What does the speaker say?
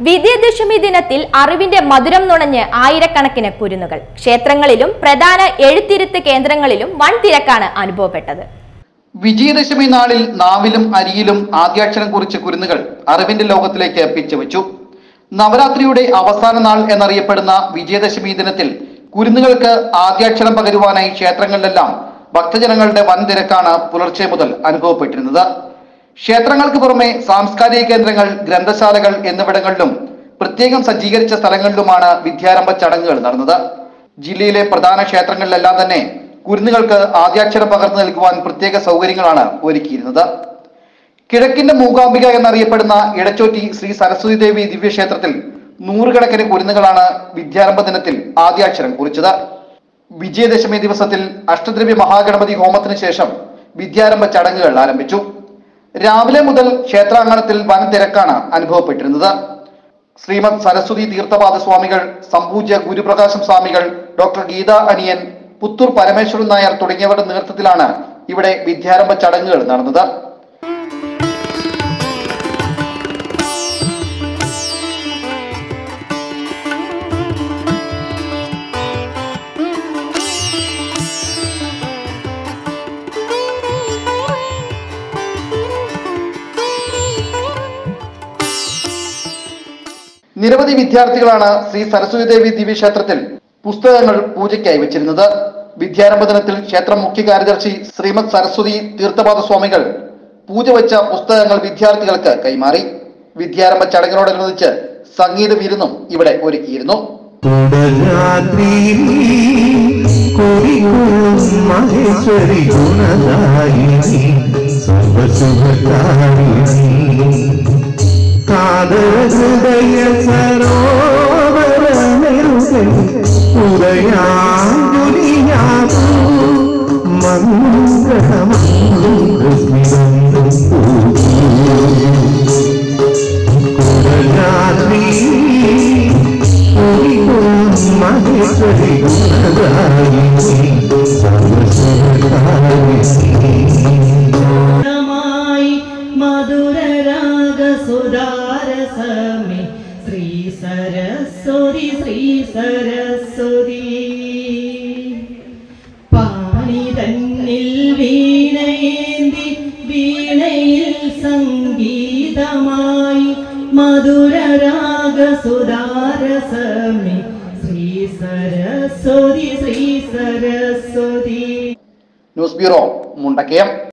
വിജയദശമി ദിനത്തിൽ അറിവിന്റെ മധുരം നുണഞ്ഞ് ആയിരക്കണക്കിന് കുരുന്നുകൾ ക്ഷേത്രങ്ങളിലും പ്രധാന എഴുത്തിരുത്ത് കേന്ദ്രങ്ങളിലും വൻ തിരക്കാണ് അനുഭവപ്പെട്ടത് വിജയദശമി നാളിൽ നാവിലും അരിയിലും ആദ്യാക്ഷരം കുറിച്ച് കുരുന്നുകൾ അറിവിന്റെ ലോകത്തിലേക്ക് പിച്ചവെച്ചു നവരാത്രിയുടെ അവസാന നാൾ എന്നറിയപ്പെടുന്ന വിജയദശമി ദിനത്തിൽ കുരുന്നുകൾക്ക് ആദ്യാക്ഷരം പകരുവാനായി ക്ഷേത്രങ്ങളിലെല്ലാം ഭക്തജനങ്ങളുടെ വൻ തിരക്കാണ് പുലർച്ചെ മുതൽ അനുഭവപ്പെട്ടിരുന്നത് ക്ഷേത്രങ്ങൾക്ക് പുറമെ സാംസ്കാരിക കേന്ദ്രങ്ങൾ ഗ്രന്ഥശാലകൾ എന്നിവിടങ്ങളിലും പ്രത്യേകം സജ്ജീകരിച്ച സ്ഥലങ്ങളിലുമാണ് വിദ്യാരംഭ ചടങ്ങുകൾ നടന്നത് ജില്ലയിലെ പ്രധാന ക്ഷേത്രങ്ങളിലെല്ലാം തന്നെ കുരുന്നുകൾക്ക് ആദ്യാക്ഷരം പകർന്നു നൽകുവാൻ പ്രത്യേക സൗകര്യങ്ങളാണ് ഒരുക്കിയിരുന്നത് കിഴക്കിന്റെ മൂകാംബിക എന്നറിയപ്പെടുന്ന ഇടച്ചോറ്റി ശ്രീ സരസ്വതി ദേവി ദിവ്യക്ഷേത്രത്തിൽ നൂറുകണക്കിന് കുരുന്നുകളാണ് വിദ്യാരംഭ ദിനത്തിൽ ആദ്യാക്ഷരം കുറിച്ചത് വിജയദശമി ദിവസത്തിൽ അഷ്ടദ്രവ്യ മഹാഗണപതി ഹോമത്തിന് ശേഷം വിദ്യാരംഭ ചടങ്ങുകൾ ആരംഭിച്ചു രാവിലെ മുതൽ ക്ഷേത്രാങ്കണത്തിൽ വൻ തിരക്കാണ് അനുഭവപ്പെട്ടിരുന്നത് ശ്രീമദ് സരസ്വതി തീർത്ഥപാദ സ്വാമികൾ സംപൂജ്യ ഗുരുപ്രകാശം സ്വാമികൾ ഡോക്ടർ ഗീത അനിയൻ പുത്തൂർ പരമേശ്വരൻ നായർ തുടങ്ങിയവരുടെ നേതൃത്വത്തിലാണ് ഇവിടെ വിദ്യാരംഭ ചടങ്ങുകൾ നടന്നത് നിരവധി വിദ്യാർത്ഥികളാണ് ശ്രീ സരസ്വതി ദേവി ദിവ്യക്ഷേത്രത്തിൽ പുസ്തകങ്ങൾ പൂജയ്ക്കായി വെച്ചിരുന്നത് വിദ്യാരംഭ ദിനത്തിൽ ക്ഷേത്രം മുഖ്യ കാര്യദർശി ശ്രീമദ് സരസ്വതി തീർത്ഥപാദ സ്വാമികൾ പൂജ വെച്ച പുസ്തകങ്ങൾ വിദ്യാർത്ഥികൾക്ക് കൈമാറി വിദ്യാരംഭ ചടങ്ങിനോടനുബന്ധിച്ച് സംഗീത വിരുന്നും ഇവിടെ ഒരുക്കിയിരുന്നു കുടജാദ്രി കുറിക്കുള്ളും മഹേശ്വരി ഗുണദായിനി സർവശുഭകാരിണി കാതര ഹൃദയ സരോവരമെരുകൻ ഉദയാങ്കുലിയാകൂ മംഗളമംഗളസ്മിതം കുടജാദ്രി മഹേശ്വരി ഗുണദായിനി സർവശുഭകാരിണി മായി മധുരരാഗസുധാരസമേ ശ്രീ സരസ്വതി ശ്രീ സരസ്വതി പാണി തന്നിൽ വീണയേന്തി വീണയിൽ സംഗീതമായി മധുരരാഗസുധാരസമേ ശ്രീ സരസ്വതി ശ്രീ സരസ്വതി ന്യൂസ് ബ്യൂറോ മുണ്ടക്കയം